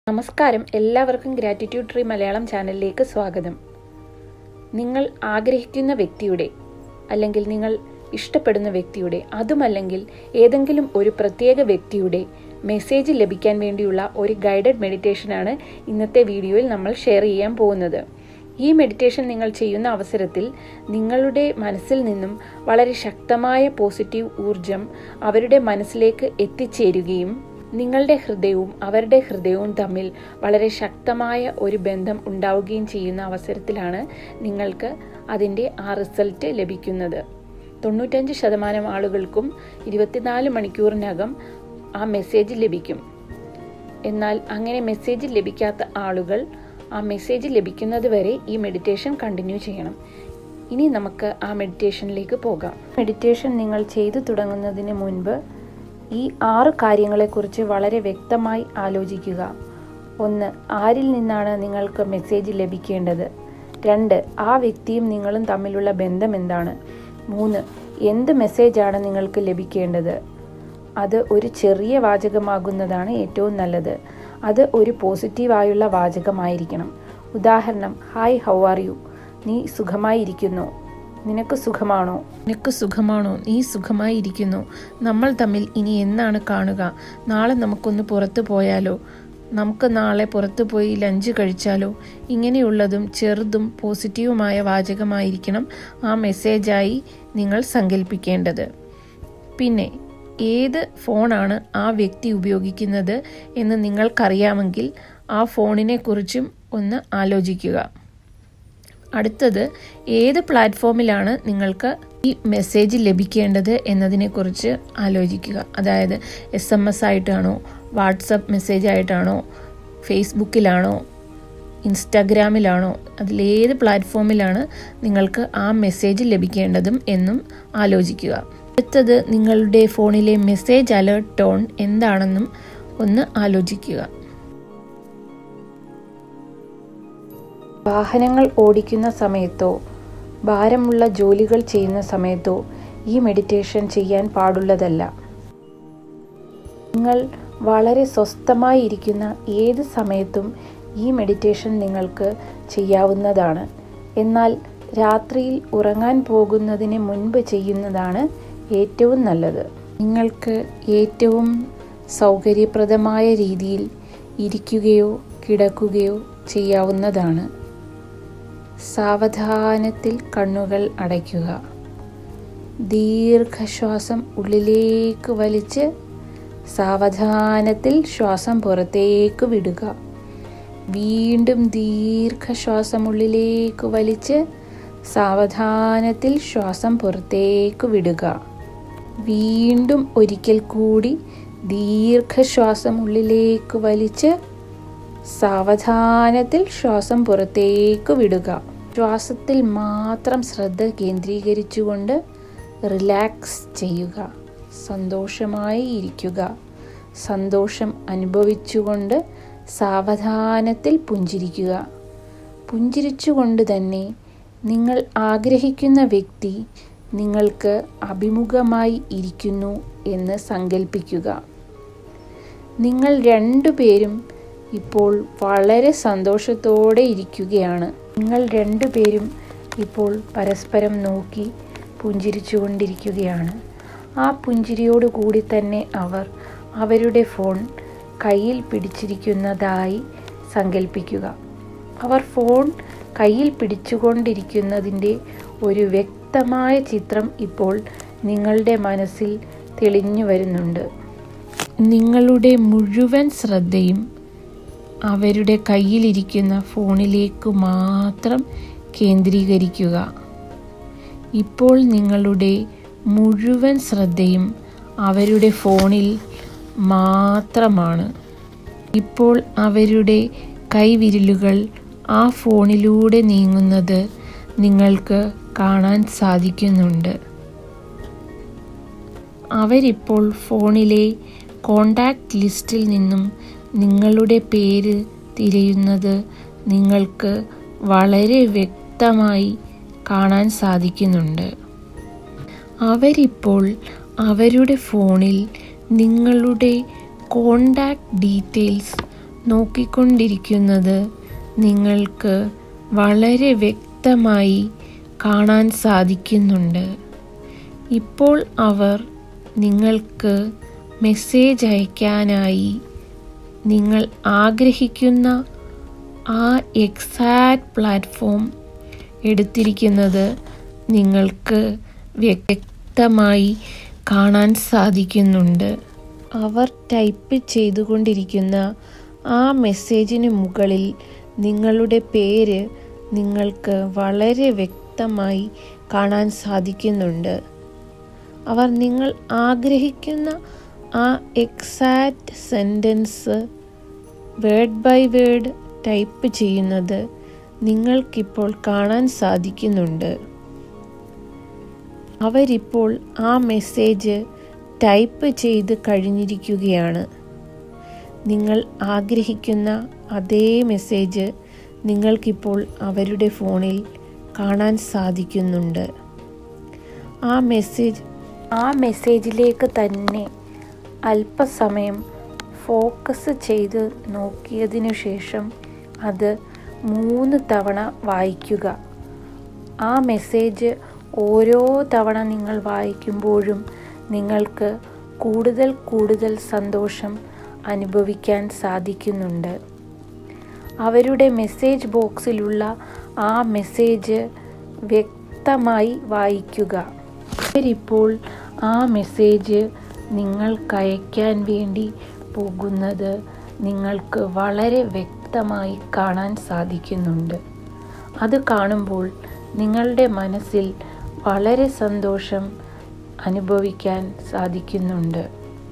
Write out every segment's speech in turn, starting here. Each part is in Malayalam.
നമസ്കാരം എല്ലാവർക്കും ഗ്രാറ്റിറ്റ്യൂഡ് ട്രീ മലയാളം ചാനലിലേക്ക് സ്വാഗതം നിങ്ങൾ ആഗ്രഹിക്കുന്ന വ്യക്തിയുടെ അല്ലെങ്കിൽ നിങ്ങൾ ഇഷ്ടപ്പെടുന്ന വ്യക്തിയുടെ അതുമല്ലെങ്കിൽ ഏതെങ്കിലും ഒരു പ്രത്യേക വ്യക്തിയുടെ മെസ്സേജ് ലഭിക്കാൻ വേണ്ടിയുള്ള ഒരു ഗൈഡഡ് മെഡിറ്റേഷനാണ് ഇന്നത്തെ വീഡിയോയിൽ നമ്മൾ ഷെയർ ചെയ്യാൻ പോകുന്നത് ഈ മെഡിറ്റേഷൻ നിങ്ങൾ ചെയ്യുന്ന അവസരത്തിൽ നിങ്ങളുടെ മനസ്സിൽ നിന്നും വളരെ ശക്തമായ പോസിറ്റീവ് ഊർജം അവരുടെ മനസ്സിലേക്ക് എത്തിച്ചേരുകയും നിങ്ങളുടെ ഹൃദയവും അവരുടെ ഹൃദയവും തമ്മിൽ വളരെ ശക്തമായ ഒരു ബന്ധം ഉണ്ടാവുകയും ചെയ്യുന്ന അവസരത്തിലാണ് നിങ്ങൾക്ക് അതിൻ്റെ ആ റിസൾട്ട് ലഭിക്കുന്നത് തൊണ്ണൂറ്റഞ്ച് ശതമാനം ആളുകൾക്കും ഇരുപത്തിനാല് മണിക്കൂറിനകം ആ മെസ്സേജ് ലഭിക്കും എന്നാൽ അങ്ങനെ മെസ്സേജ് ലഭിക്കാത്ത ആളുകൾ ആ മെസ്സേജ് ലഭിക്കുന്നത് വരെ ഈ മെഡിറ്റേഷൻ കണ്ടിന്യൂ ചെയ്യണം ഇനി നമുക്ക് ആ മെഡിറ്റേഷനിലേക്ക് പോകാം മെഡിറ്റേഷൻ നിങ്ങൾ ചെയ്തു തുടങ്ങുന്നതിന് മുൻപ് ഈ ആറ് കാര്യങ്ങളെക്കുറിച്ച് വളരെ വ്യക്തമായി ആലോചിക്കുക ഒന്ന് ആരിൽ നിന്നാണ് നിങ്ങൾക്ക് മെസ്സേജ് ലഭിക്കേണ്ടത് രണ്ട് ആ വ്യക്തിയും നിങ്ങളും തമ്മിലുള്ള ബന്ധം എന്താണ് മൂന്ന് എന്ത് മെസ്സേജാണ് നിങ്ങൾക്ക് ലഭിക്കേണ്ടത് അത് ഒരു ചെറിയ വാചകമാകുന്നതാണ് ഏറ്റവും നല്ലത് അത് ഒരു പോസിറ്റീവായുള്ള വാചകമായിരിക്കണം ഉദാഹരണം ഹായ് ഹൗ ആർ യു നീ സുഖമായിരിക്കുന്നു നിനക്ക് സുഖമാണോ നിനക്ക് സുഖമാണോ നീ സുഖമായി ഇരിക്കുന്നു നമ്മൾ തമ്മിൽ ഇനി എന്നാണ് കാണുക നാളെ നമുക്കൊന്ന് പുറത്തു പോയാലോ നമുക്ക് നാളെ പുറത്തു പോയി ലഞ്ച് കഴിച്ചാലോ ഇങ്ങനെയുള്ളതും ചെറുതും പോസിറ്റീവുമായ വാചകമായിരിക്കണം ആ മെസ്സേജായി നിങ്ങൾ സങ്കല്പിക്കേണ്ടത് പിന്നെ ഏത് ഫോണാണ് ആ വ്യക്തി ഉപയോഗിക്കുന്നത് എന്ന് നിങ്ങൾക്കറിയാമെങ്കിൽ ആ ഫോണിനെ കുറിച്ചും ഒന്ന് ആലോചിക്കുക അടുത്തത് ഏത് പ്ലാറ്റ്ഫോമിലാണ് നിങ്ങൾക്ക് ഈ മെസ്സേജ് ലഭിക്കേണ്ടത് എന്നതിനെക്കുറിച്ച് ആലോചിക്കുക അതായത് എസ് എം എസ് ആയിട്ടാണോ വാട്സപ്പ് മെസ്സേജ് ആയിട്ടാണോ ഫേസ്ബുക്കിലാണോ ഇൻസ്റ്റാഗ്രാമിലാണോ അതിലേത് പ്ലാറ്റ്ഫോമിലാണ് നിങ്ങൾക്ക് ആ മെസ്സേജ് ലഭിക്കേണ്ടതും എന്നും ആലോചിക്കുക അടുത്തത് നിങ്ങളുടെ ഫോണിലെ മെസ്സേജ് അലേർട്ട് ടോൺ എന്താണെന്നും ഒന്ന് ആലോചിക്കുക വാഹനങ്ങൾ ഓടിക്കുന്ന സമയത്തോ ഭാരമുള്ള ജോലികൾ ചെയ്യുന്ന സമയത്തോ ഈ മെഡിറ്റേഷൻ ചെയ്യാൻ പാടുള്ളതല്ല നിങ്ങൾ വളരെ സ്വസ്ഥമായി ഇരിക്കുന്ന ഏത് സമയത്തും ഈ മെഡിറ്റേഷൻ നിങ്ങൾക്ക് ചെയ്യാവുന്നതാണ് എന്നാൽ രാത്രിയിൽ ഉറങ്ങാൻ പോകുന്നതിന് മുൻപ് ചെയ്യുന്നതാണ് ഏറ്റവും നല്ലത് നിങ്ങൾക്ക് ഏറ്റവും സൗകര്യപ്രദമായ രീതിയിൽ ഇരിക്കുകയോ കിടക്കുകയോ ചെയ്യാവുന്നതാണ് സാവധാനത്തിൽ കണ്ണുകൾ അടയ്ക്കുക ദീർഘശ്വാസം ഉള്ളിലേക്ക് വലിച്ച് സാവധാനത്തിൽ ശ്വാസം പുറത്തേക്ക് വിടുക വീണ്ടും ദീർഘശ്വാസം ഉള്ളിലേക്ക് വലിച്ച് സാവധാനത്തിൽ ശ്വാസം പുറത്തേക്ക് വിടുക വീണ്ടും ഒരിക്കൽ കൂടി ദീർഘശ്വാസം ഉള്ളിലേക്ക് വലിച്ച് സാവധാനത്തിൽ ശ്വാസം പുറത്തേക്ക് വിടുക ശ്വാസത്തിൽ മാത്രം ശ്രദ്ധ കേന്ദ്രീകരിച്ചുകൊണ്ട് റിലാക്സ് ചെയ്യുക സന്തോഷമായി ഇരിക്കുക സന്തോഷം അനുഭവിച്ചുകൊണ്ട് സാവധാനത്തിൽ പുഞ്ചിരിക്കുക പുഞ്ചിരിച്ചുകൊണ്ട് തന്നെ നിങ്ങൾ ആഗ്രഹിക്കുന്ന വ്യക്തി നിങ്ങൾക്ക് അഭിമുഖമായി ഇരിക്കുന്നു എന്ന് സങ്കല്പിക്കുക നിങ്ങൾ രണ്ടുപേരും ഇപ്പോൾ വളരെ സന്തോഷത്തോടെ ഇരിക്കുകയാണ് നിങ്ങൾ രണ്ടുപേരും ഇപ്പോൾ പരസ്പരം നോക്കി പുഞ്ചിരിച്ചുകൊണ്ടിരിക്കുകയാണ് ആ പുഞ്ചിരിയോട് കൂടി തന്നെ അവർ അവരുടെ ഫോൺ കയ്യിൽ പിടിച്ചിരിക്കുന്നതായി സങ്കല്പിക്കുക അവർ ഫോൺ കയ്യിൽ പിടിച്ചുകൊണ്ടിരിക്കുന്നതിൻ്റെ ഒരു വ്യക്തമായ ചിത്രം ഇപ്പോൾ നിങ്ങളുടെ മനസ്സിൽ തെളിഞ്ഞു വരുന്നുണ്ട് നിങ്ങളുടെ മുഴുവൻ ശ്രദ്ധയും അവരുടെ കയ്യിലിരിക്കുന്ന ഫോണിലേക്ക് മാത്രം കേന്ദ്രീകരിക്കുക ഇപ്പോൾ നിങ്ങളുടെ മുഴുവൻ ശ്രദ്ധയും അവരുടെ ഫോണിൽ മാത്രമാണ് ഇപ്പോൾ അവരുടെ കൈവിരലുകൾ ആ ഫോണിലൂടെ നീങ്ങുന്നത് നിങ്ങൾക്ക് കാണാൻ സാധിക്കുന്നുണ്ട് അവരിപ്പോൾ ഫോണിലെ കോണ്ടാക്റ്റ് ലിസ്റ്റിൽ നിന്നും നിങ്ങളുടെ പേര് തിരയുന്നത് നിങ്ങൾക്ക് വളരെ വ്യക്തമായി കാണാൻ സാധിക്കുന്നുണ്ട് അവരിപ്പോൾ അവരുടെ ഫോണിൽ നിങ്ങളുടെ കോണ്ടാക്ട് ഡീറ്റെയിൽസ് നോക്കിക്കൊണ്ടിരിക്കുന്നത് നിങ്ങൾക്ക് വളരെ വ്യക്തമായി കാണാൻ സാധിക്കുന്നുണ്ട് ഇപ്പോൾ അവർ നിങ്ങൾക്ക് മെസ്സേജ് അയക്കാനായി നിങ്ങൾ ആഗ്രഹിക്കുന്ന ആ എക്സാക്ട് പ്ലാറ്റ്ഫോം എടുത്തിരിക്കുന്നത് നിങ്ങൾക്ക് വ്യക്തമായി കാണാൻ സാധിക്കുന്നുണ്ട് അവർ ടൈപ്പ് ചെയ്തുകൊണ്ടിരിക്കുന്ന ആ മെസ്സേജിന് മുകളിൽ നിങ്ങളുടെ പേര് നിങ്ങൾക്ക് വളരെ വ്യക്തമായി കാണാൻ സാധിക്കുന്നുണ്ട് അവർ നിങ്ങൾ ആഗ്രഹിക്കുന്ന ആ exact sentence word by word type ചെയ്യുന്നത് നിങ്ങൾക്കിപ്പോൾ കാണാൻ സാധിക്കുന്നുണ്ട് അവരിപ്പോൾ ആ മെസ്സേജ് ടൈപ്പ് ചെയ്ത് കഴിഞ്ഞിരിക്കുകയാണ് നിങ്ങൾ ആഗ്രഹിക്കുന്ന അതേ മെസ്സേജ് നിങ്ങൾക്കിപ്പോൾ അവരുടെ ഫോണിൽ കാണാൻ സാധിക്കുന്നുണ്ട് ആ മെസ്സേജ് ആ മെസ്സേജിലേക്ക് തന്നെ അല്പസമയം ഫോക്കസ് ചെയ്ത് നോക്കിയതിനു ശേഷം അത് മൂന്ന് തവണ വായിക്കുക ആ മെസ്സേജ് ഓരോ തവണ നിങ്ങൾ വായിക്കുമ്പോഴും നിങ്ങൾക്ക് കൂടുതൽ കൂടുതൽ സന്തോഷം അനുഭവിക്കാൻ സാധിക്കുന്നുണ്ട് അവരുടെ മെസ്സേജ് ബോക്സിലുള്ള ആ മെസ്സേജ് വ്യക്തമായി വായിക്കുക അവരിപ്പോൾ ആ മെസ്സേജ് നിങ്ങൾക്കയക്കാൻ വേണ്ടി പോകുന്നത് നിങ്ങൾക്ക് വളരെ വ്യക്തമായി കാണാൻ സാധിക്കുന്നുണ്ട് അത് കാണുമ്പോൾ നിങ്ങളുടെ മനസ്സിൽ വളരെ സന്തോഷം അനുഭവിക്കാൻ സാധിക്കുന്നുണ്ട്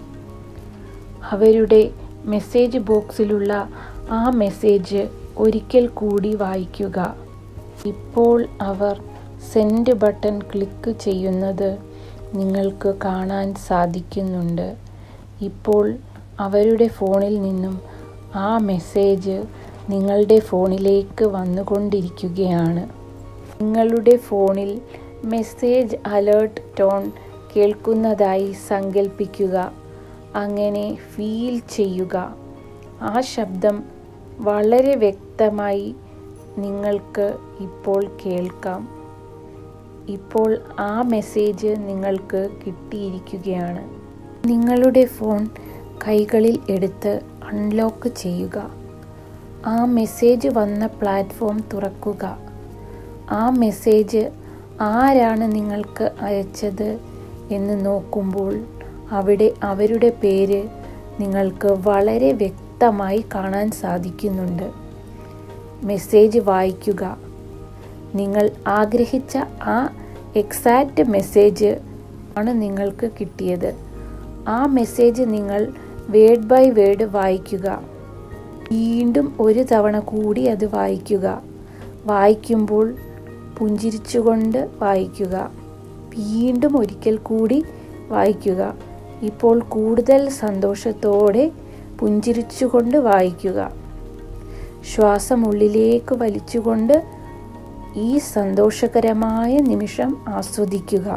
അവരുടെ മെസ്സേജ് ബോക്സിലുള്ള ആ മെസ്സേജ് ഒരിക്കൽ കൂടി വായിക്കുക ഇപ്പോൾ അവർ സെൻഡ് ബട്ടൺ ക്ലിക്ക് ചെയ്യുന്നത് നിങ്ങൾക്ക് കാണാൻ സാധിക്കുന്നുണ്ട് ഇപ്പോൾ അവരുടെ ഫോണിൽ നിന്നും ആ മെസ്സേജ് നിങ്ങളുടെ ഫോണിലേക്ക് വന്നുകൊണ്ടിരിക്കുകയാണ് നിങ്ങളുടെ ഫോണിൽ മെസ്സേജ് അലേർട്ട് ടോൺ കേൾക്കുന്നതായി സങ്കല്പിക്കുക അങ്ങനെ ഫീൽ ചെയ്യുക ആ ശബ്ദം വളരെ വ്യക്തമായി നിങ്ങൾക്ക് ഇപ്പോൾ കേൾക്കാം ഇപ്പോൾ ആ മെസ്സേജ് നിങ്ങൾക്ക് കിട്ടിയിരിക്കുകയാണ് നിങ്ങളുടെ ഫോൺ കൈകളിൽ എടുത്ത് അൺലോക്ക് ചെയ്യുക ആ മെസ്സേജ് വന്ന പ്ലാറ്റ്ഫോം തുറക്കുക ആ മെസ്സേജ് ആരാണ് നിങ്ങൾക്ക് അയച്ചത് എന്ന് നോക്കുമ്പോൾ അവിടെ അവരുടെ പേര് നിങ്ങൾക്ക് വളരെ വ്യക്തമായി കാണാൻ സാധിക്കുന്നുണ്ട് മെസ്സേജ് വായിക്കുക നിങ്ങൾ ആഗ്രഹിച്ച ആ എക്സാക്റ്റ് മെസ്സേജ് ആണ് നിങ്ങൾക്ക് കിട്ടിയത് ആ മെസ്സേജ് നിങ്ങൾ വേർഡ് ബൈ വേർഡ് വായിക്കുക വീണ്ടും ഒരു തവണ കൂടി അത് വായിക്കുക വായിക്കുമ്പോൾ പുഞ്ചിരിച്ചുകൊണ്ട് വായിക്കുക വീണ്ടും ഒരിക്കൽ കൂടി വായിക്കുക ഇപ്പോൾ കൂടുതൽ സന്തോഷത്തോടെ പുഞ്ചിരിച്ചുകൊണ്ട് വായിക്കുക ശ്വാസം ഉള്ളിലേക്ക് വലിച്ചുകൊണ്ട് ഈ സന്തോഷകരമായ നിമിഷം ആസ്വദിക്കുക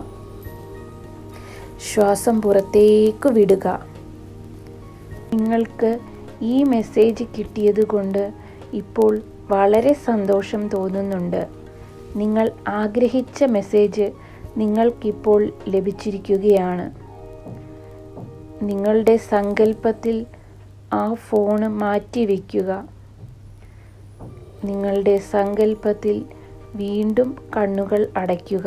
ശ്വാസം പുറത്തേക്ക് വിടുക നിങ്ങൾക്ക് ഈ മെസ്സേജ് കിട്ടിയതുകൊണ്ട് ഇപ്പോൾ വളരെ സന്തോഷം തോന്നുന്നുണ്ട് നിങ്ങൾ ആഗ്രഹിച്ച മെസ്സേജ് നിങ്ങൾക്കിപ്പോൾ ലഭിച്ചിരിക്കുകയാണ് നിങ്ങളുടെ സങ്കല്പത്തിൽ ആ ഫോണ് മാറ്റി വയ്ക്കുക നിങ്ങളുടെ സങ്കല്പത്തിൽ വീണ്ടും കണ്ണുകൾ അടയ്ക്കുക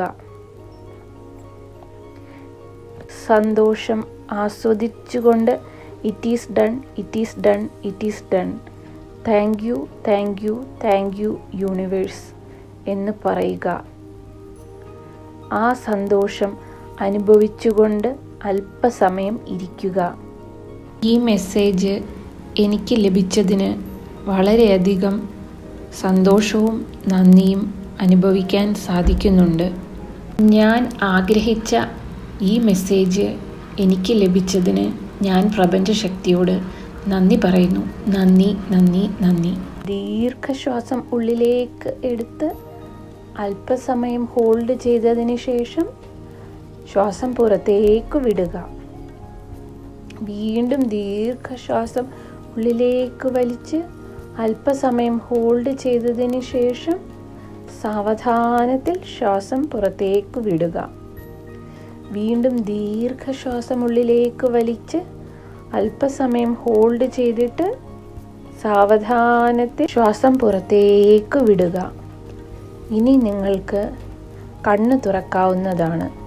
സന്തോഷം ആസ്വദിച്ചുകൊണ്ട് it is done it is done it is done thank you thank you thank you universe എന്ന് പറയുക ആ സന്തോഷം അനുഭവിച്ചുകൊണ്ട് അല്പസമയം ഇരിക്കുക ഈ മെസ്സേജ് എനിക്ക് ലഭിച്ചതിന് വളരെയധികം സന്തോഷവും നന്ദിയും അനുഭവിക്കാൻ സാധിക്കുന്നുണ്ട് ഞാൻ ആഗ്രഹിച്ച ഈ മെസ്സേജ് എനിക്ക് ലഭിച്ചതിന് ഞാൻ പ്രപഞ്ചശക്തിയോട് നന്ദി പറയുന്നു നന്ദി നന്ദി നന്ദി ദീർഘശ്വാസം ഉള്ളിലേക്ക് എടുത്ത് അല്പസമയം ഹോൾഡ് ചെയ്തതിന് ശേഷം ശ്വാസം പുറത്തേക്ക് വിടുക വീണ്ടും ദീർഘശ്വാസം ഉള്ളിലേക്ക് വലിച്ച് അല്പസമയം ഹോൾഡ് ചെയ്തതിന് ശേഷം സാവധാനത്തിൽ ശ്വാസം പുറത്തേക്ക് വിടുക വീണ്ടും ദീർഘശ്വാസം ഉള്ളിലേക്ക് വലിച്ച് അല്പസമയം ഹോൾഡ് ചെയ്തിട്ട് സാവധാനത്തിൽ ശ്വാസം പുറത്തേക്ക് വിടുക ഇനി നിങ്ങൾക്ക് കണ്ണ് തുറക്കാവുന്നതാണ്